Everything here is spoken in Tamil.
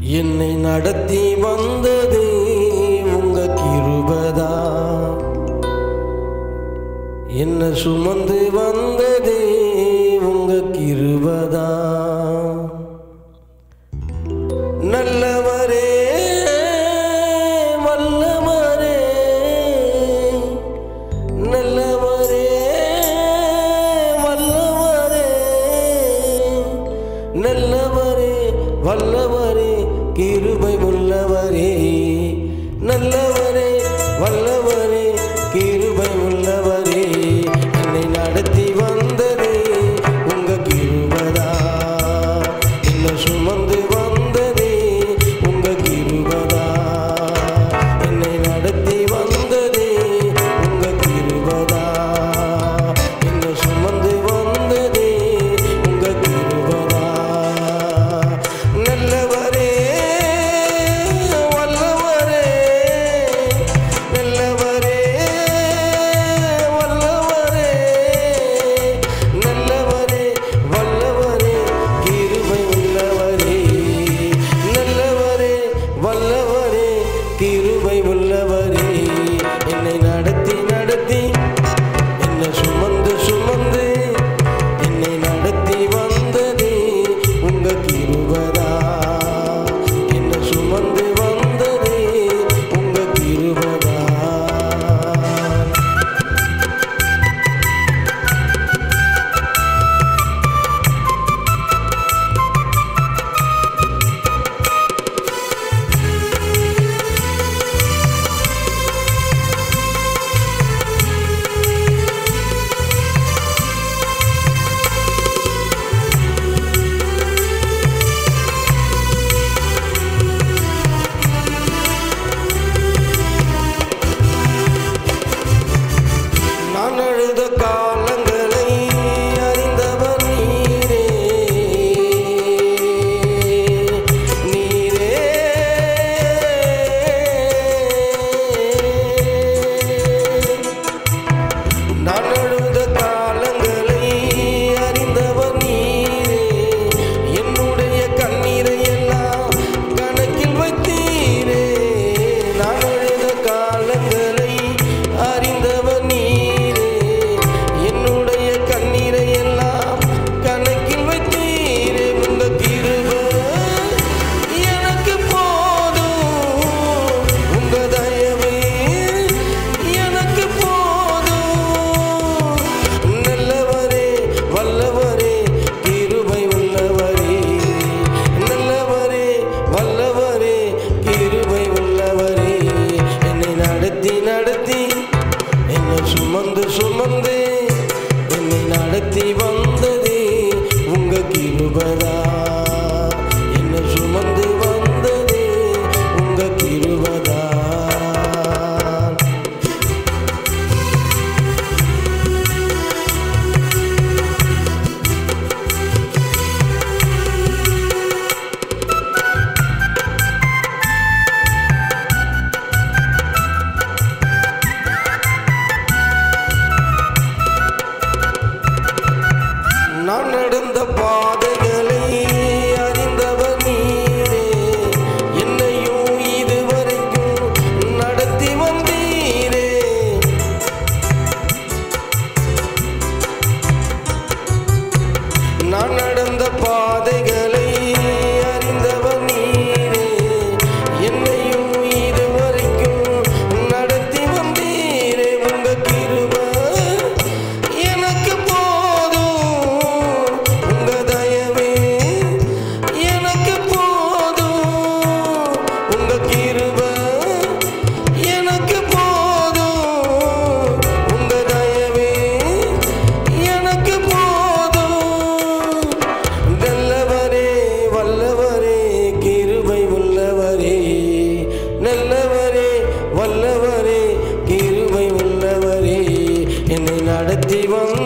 என்னை நடத்தி வந்தது உங்க கிருபதா என்ன சுமந்து வந்தது உங்க கிருபதா நல்லவரே வல்லவரே நல்லவரே வல்லவரே நல்லவரே வல்லவரே கிருபை உள்ளவரே நல்லவரே வல்லவரே கிருபை உள்ளவரே என்னை நடத்தி வந்ததே உங்க கிருபதா என்ன சுமந்து வந்ததே உங்க கிருபதா என்னை நடத்தி வந்ததே உங்க கிருபதா என்ன சுமந்து வந்ததே உங்க கிருபதா நல்லவரே வல்லவரே நல்லவரே வல்லவரே நல்லவரே வல்லவரே கிருபை உள்ளவரே நல்லவரே வல்லவரே கிருபை உள்ளவரே என்னை நடத்தி நடத்தி என்னை சுமந்து சுமந்து என்னை நடத்தி வந்ததே உங்க கிருபதா என்னை சுமந்து வந்ததே உங்க கிருபதா நான் அழுத காலங்களை அறிந்தவர் நீரே நீரே நான் அழுத காலங்களை அறிந்தவர் நீரே என்னுடைய கண்ணீரை எல்லாம் கணக்கில் வைத்தீரே நான் அழுத காலங்களை அறிந்தவர் நீரே என்னுடைய கண்ணீரை எல்லாம் கணக்கில் வைத்தீரே உங்க கிருபை எனக்கு போதும் உங்க தயவே எனக்கு போதும் நல்லவரே வல்லவரே கிருபை உள்ளவரே நல்லவரே வல்லவரே கிருபை உள்ளவரே என்னை நடத்தி நடத்தி என்னை சுமந்து சுமந்து என்னை நடத்தி வந்ததே உங்க கிருபதா என்னை சுமந்து வந்ததே உங்க கிருபதா நான் நடந்த பாதைகளை அறிந்தவர் நீரே என்னையும் இதுவரைக்கும் நடத்தி வந்தீரே நான் நடந்த பாதைகளை அறிந்தவர் நீரே என்னையும் இதுவரைக்கும் நடத்தி வந்தீரே உங்க கிருபை எனக்கு போதும் உங்க தயவே எனக்கு போதும் உங்க கிருபை எனக்கு போதும் உங்க தயவே எனக்கு போதும் நல்லவரே வல்லவரே கிருபை உள்ளவரே நல்லவரே வல்லவரே கிருபை உள்ளவரே என்னை நடத்தி வந்த